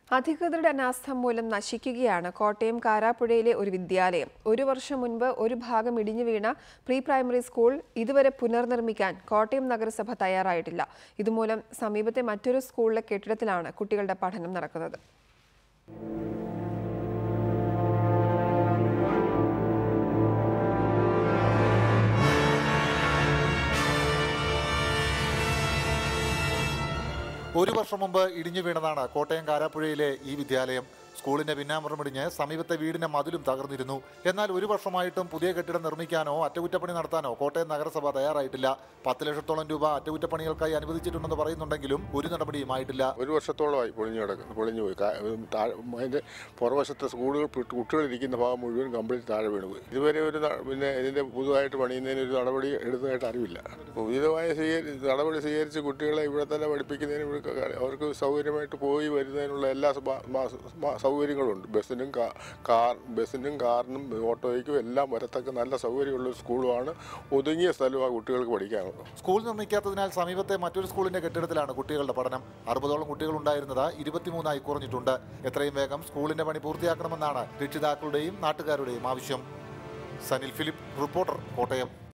അധികൃതരുടെ അനാസ്ഥ മൂലം നശിക്കുകയാണ് കോട്ടയം കാരാപ്പുഴയിലെ ഒരു വിദ്യാലയം ഒരു വർഷം മുൻപ് ഒരു ഭാഗം ഇടിഞ്ഞു വീണ പ്രീ പ്രൈമറി സ്കൂൾ ഇതുവരെ പുനർനിർമ്മിക്കാൻ കോട്ടയം നഗരസഭ തയ്യാറായിട്ടില്ല ഇതുമൂലം സമീപത്തെ മറ്റൊരു സ്കൂളിലെ കെട്ടിടത്തിലാണ് കുട്ടികളുടെ പഠനം നടക്കുന്നത് ഒരു വർഷം മുമ്പ് ഇടിഞ്ഞു വീണതാണ് കോട്ടയം കാരാപ്പുഴയിലെ ഈ വിദ്യാലയം സ്കൂളിന്റെ പിന്നാമ്പുറമിടിഞ്ഞ് സമീപത്തെ വീടിന്റെ മതിലും തകർന്നിരുന്നു എന്നാൽ ഒരു വർഷമായിട്ടും പുതിയ കെട്ടിടം നിർമ്മിക്കാനോ അറ്റകുറ്റപ്പണി നടത്താനോ കോട്ടയം നഗരസഭ തയ്യാറായിട്ടില്ല പത്ത് ലക്ഷത്തോളം രൂപ അറ്റകുറ്റപ്പണികൾക്കായി അനുവദിച്ചിട്ടുണ്ടെന്ന് പറയുന്നുണ്ടെങ്കിലും ഒരു നടപടിയുമായിട്ടില്ല ഒരു വർഷത്തോളമായി പൊളിഞ്ഞു കിടക്കുന്നു പൊളിഞ്ഞു പോയി കാ- താഴെ അതിൻ്റെ പുറവശത്തെ സ്കൂളുകൾ പി- കുട്ടികളിരിക്കുന്ന ഭാഗം മുഴുവൻ കംപ്ലീറ്റ് താഴെ വീണു പോയി ഇതുവരെ ഒരു ന- പിന്നെ ഇതിൻ്റെ പുതുതായിട്ട് പണിയുന്നതിന് ഒരു നടപടി എടുത്തതായിട്ട് അറിവില്ല ഉചിതമായ സ്വീകരി നടപടി സ്വീകരിച്ച് കുട്ടികളെ ഇവിടെ തന്നെ പഠിപ്പിക്കുന്നതിന് ഇവിടെ ക- അവർക്ക് സൗകര്യമായിട്ട് പോയി വരുന്നതിനുള്ള എല്ലാ സ- മാ- മാ- സൗകര്യങ്ങളുണ്ട് ബസ്സിനും കാ- കാർ ബസ്സിനും കാറിനും ഓട്ടോയ്ക്കും എല്ലാം വരത്തക്ക നല്ല സൗകര്യമുള്ള ഒരു സ്കൂളുമാണ് ഒതുങ്ങിയ സ്ഥലമാണ് കുട്ടികൾക്ക് പഠിക്കാനുള്ളത് സ്കൂൾ നിർമ്മിക്കാത്തതിനാൽ സമീപത്തെ മറ്റൊരു സ്കൂളിന്റെ കെട്ടിടത്തിലാണ് കുട്ടികളുടെ പഠനം അറുപതോളം കുട്ടികൾ ഉണ്ടായിരുന്നത് ഇരുപത്തിമൂന്നായി കുറഞ്ഞിട്ടുണ്ട് എത്രയും വേഗം സ്കൂളിന്റെ പണി പൂർത്തിയാക്കണമെന്നാണ് രക്ഷിതാക്കളുടെയും നാട്ടുകാരുടെയും ആവശ്യം സനിൽ ഫിലിപ്പ് റിപ്പോർട്ടർ കോട്ടയം